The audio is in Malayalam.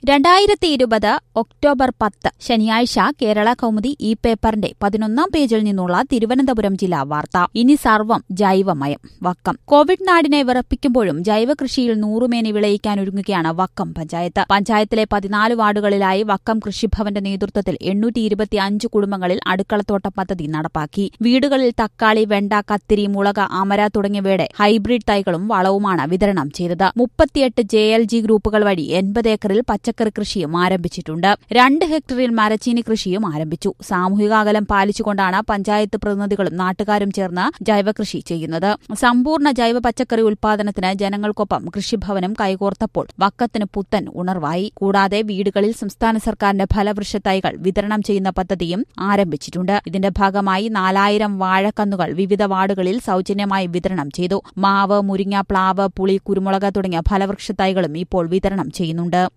രണ്ടായിരത്തി ഇരുപത് ഒക്ടോബർ പത്ത് ശനിയാഴ്ച കേരള കൗമുദി ഈ പേപ്പറിന്റെ പതിനൊന്നാം പേജിൽ നിന്നുള്ള തിരുവനന്തപുരം ജില്ലാ വാർത്ത ഇനി സർവം ജൈവമയം വക്കം കോവിഡ് നാടിനെ വിറപ്പിക്കുമ്പോഴും ജൈവ കൃഷിയിൽ നൂറുമേനി വിളയിക്കാനൊരുങ്ങുകയാണ് വക്കം പഞ്ചായത്ത് പഞ്ചായത്തിലെ പതിനാല് വാർഡുകളിലായി വക്കം കൃഷിഭവന്റെ നേതൃത്വത്തിൽ എണ്ണൂറ്റി ഇരുപത്തിയഞ്ച് കുടുംബങ്ങളിൽ അടുക്കളത്തോട്ട പദ്ധതി നടപ്പാക്കി വീടുകളിൽ തക്കാളി വെണ്ട കത്തിരി മുളക് അമര തുടങ്ങിയവയുടെ ഹൈബ്രിഡ് തൈകളും വളവുമാണ് വിതരണം ചെയ്തത് മുപ്പത്തിയെട്ട് ജെ എൽ ജി ഗ്രൂപ്പുകൾ വഴി എൺപത് ഏക്കറിൽ പച്ചക്കറി കൃഷിയും ആരംഭിച്ചിട്ടുണ്ട് രണ്ട് ഹെക്ടറിൽ മരച്ചീനി കൃഷിയും ആരംഭിച്ചു സാമൂഹിക അകലം പാലിച്ചുകൊണ്ടാണ് പഞ്ചായത്ത് പ്രതിനിധികളും നാട്ടുകാരും ചേർന്ന് ജൈവകൃഷി ചെയ്യുന്നത് സമ്പൂർണ്ണ ജൈവ പച്ചക്കറി ഉൽപാദനത്തിന് ജനങ്ങൾക്കൊപ്പം കൃഷിഭവനും കൈകോർത്തപ്പോൾ വക്കത്തിന് പുത്തൻ ഉണർവായി കൂടാതെ വീടുകളിൽ സംസ്ഥാന സർക്കാരിന്റെ ഫലവൃക്ഷ തൈകൾ വിതരണം ചെയ്യുന്ന പദ്ധതിയും ആരംഭിച്ചിട്ടുണ്ട് ഇതിന്റെ ഭാഗമായി നാലായിരം വാഴക്കന്നുകൾ വിവിധ വാർഡുകളിൽ സൌജന്യമായി വിതരണം ചെയ്തു മാവ് മുരിങ്ങ പ്ലാവ് പുളി കുരുമുളക് തുടങ്ങിയ ഫലവൃക്ഷ തൈകളും ഇപ്പോൾ വിതരണം ചെയ്യുന്നുണ്ട്